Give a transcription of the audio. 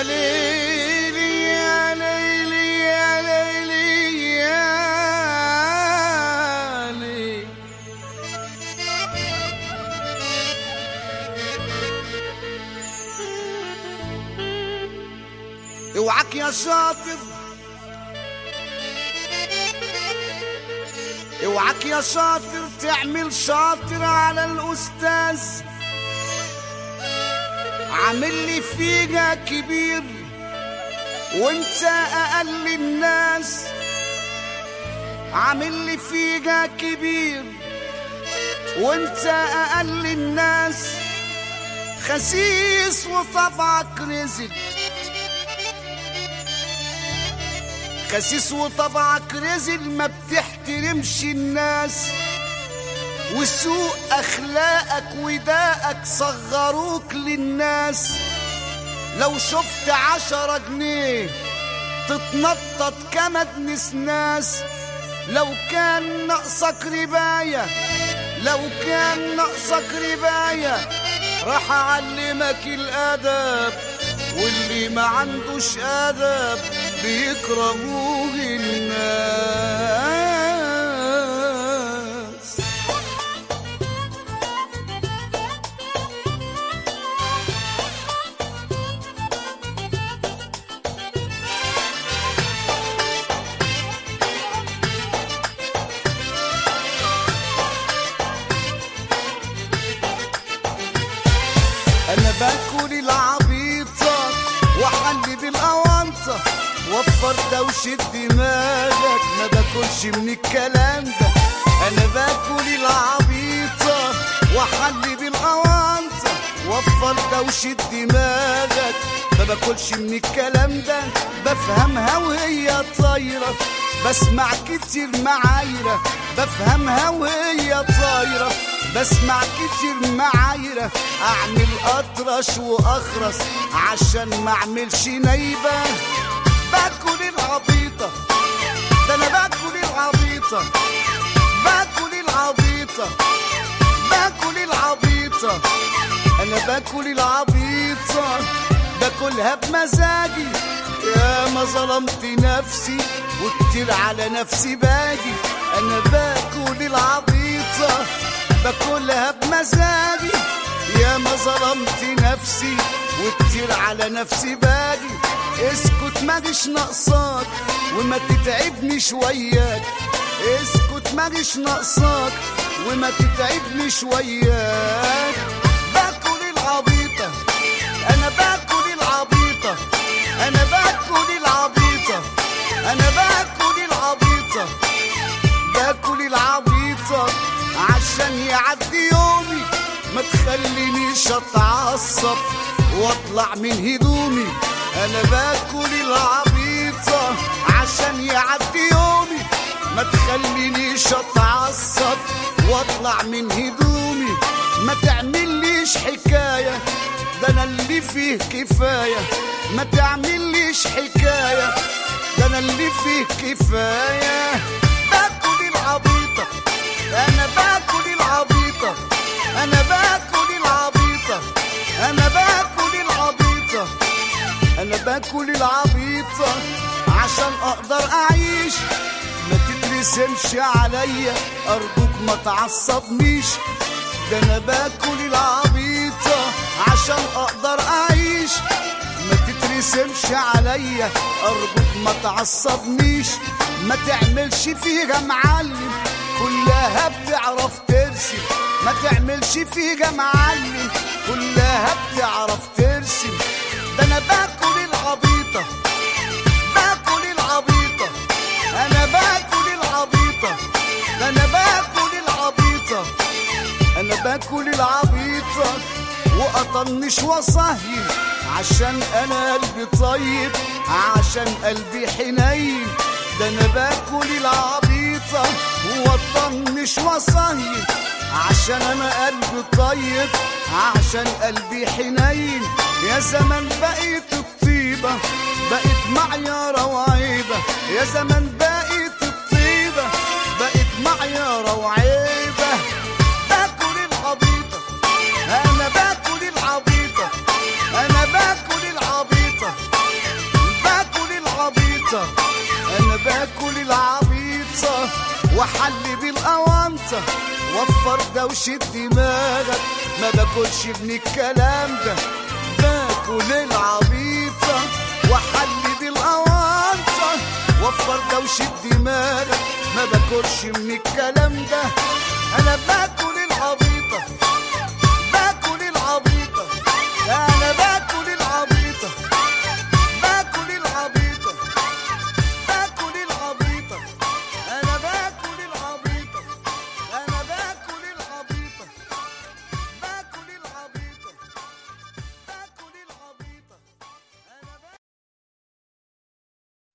يا ليلي يا ليلي يا ليلي يا ليلي اوعك يا شاطر اوعك يا شاطر تعمل شاطر على الاستاذ عامل لي فيها كبير وانت اقل الناس عامل لي فيها كبير وانت اقل الناس خسيس وطبعك رزل خسيس وطبعك رزل ما بتحترمش الناس وسوء اخلاقك وداءك صغروك للناس لو شفت عشرة جنيه تتنطط كمد نسناس لو كان ناقصك رباية لو كان ناقصك رباية راح اعلمك الادب واللي ما عندوش ادب بيكرهوه الناس انا باكل العبيطة واحلي بالاونطة وفر دوشة دماغك ما باكلش من الكلام ده انا باكل العبيطة واحلي بالاونطة وفر دوشة دماغك ما باكلش من الكلام ده بفهمها وهي طايرة بسمع كتير معايرة بفهمها وهي طايرة بسمع كتير معايرة اعمل اطرش واخرس عشان ما اعملش نايبة باكل العبيطة ده انا باكل العبيطة باكل العبيطة باكل العبيطة انا باكل العبيطة باكلها بمزاجي يا ما ظلمت نفسي وكتير على نفسي باجي انا باكل العبيطة باكلها بمزاجي يا ما ظلمت نفسي وكتير على نفسي باجي اسكت ماجيش ناقصاك وما تتعبنيش وياك اسكت ماجيش ناقصاك وما تتعبنيش وياك باكل العبيطة انا باكل العبيطة انا باكل العبيطة انا باكل العبيطة باكل العبيطة عشان يعدي يومي ما تخلينيش اتعصب واطلع من هدومي انا باكل العبيطة عشان يعدي يومي ما تخلينيش اتعصب واطلع من هدومي ما تعمليش حكاية ده انا اللي فيه كفاية ما تعمليش حكاية ده انا اللي فيه كفاية باكل العبيطة انا باكل العبيطة انا باكل العبيطة انا باكل العبيطة انا باكل العبيطة عشان اقدر اعيش ما تترسمش عليا ارجوك ما تعصبنيش ده انا باكل العبيطة عشان اقدر اعيش ما تترسمش عليا ارجوك ما تعصبنيش ما تعملش فيها معلم كلها بتعرف ترسم ما تعملش فيها معلم كلها بتعرف ترسم ده انا باكل العبيطة باكل العبيطة انا باكل العبيطة ده انا باكل العبيطة انا باكل العبيطة واطنش واصهين عشان انا قلبي طيب عشان قلبي حنين ده انا باكل العبيطة واطنش واصهين عشان انا قلبي طيب عشان قلبي حنين يا زمان بقيت الطيبة بقيت معيارة وعيبة يا زمان بقيت الطيبة بقيت معيارة وعيبة باكل العبيطة انا باكل العبيطة انا باكل العبيطة وحل بالأونطة وفر ده وشد دماغك ما باكلش من الكلام ده باكل العبيطة وحل بالأونطة وفر ده وشد دماغك ما باكلش من الكلام ده أنا باكل العبيطة